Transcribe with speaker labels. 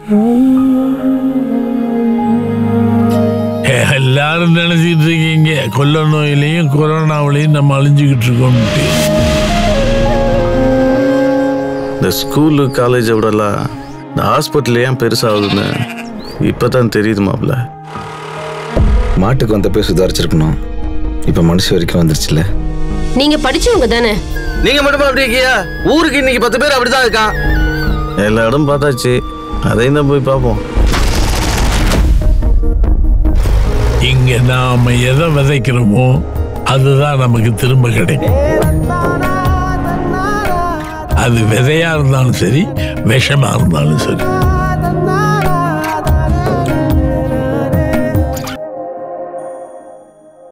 Speaker 1: எல்லாரும் நினைச்சிட்டு இருக்கீங்க கொள்ள நோயிலையும் கொரோனாவிலையும் நம்ம அழிஞ்சுக்கிட்டு இருக்கோம்ட்டு
Speaker 2: இந்த ஸ்கூலு காலேஜை விடலாம் இந்த ஹாஸ்பிட்டல் ஏன் பெருசாகுதுன்னு இப்போ தான் தெரியுது மாப்ள
Speaker 3: மாட்டுக்கு வந்தப்பே சுதாரிச்சிருக்கணும் இப்போ மனுஷ வரைக்கும் வந்துருச்சுல்ல
Speaker 4: நீங்க படிச்சவங்க தானே
Speaker 2: நீங்க மட்டும் அப்படி இருக்கியா ஊருக்கு இன்னைக்கு பத்து பேர் அப்படிதான் இருக்கான் எல்லா இடம் பார்த்தாச்சு அதையும் தான் போய் பார்ப்போம்
Speaker 1: இங்க நாம எதை விதைக்கிறோமோ அதுதான் நமக்கு திரும்ப கிடைக்கும் அது விதையா இருந்தாலும் சரி விஷமா இருந்தாலும் சரி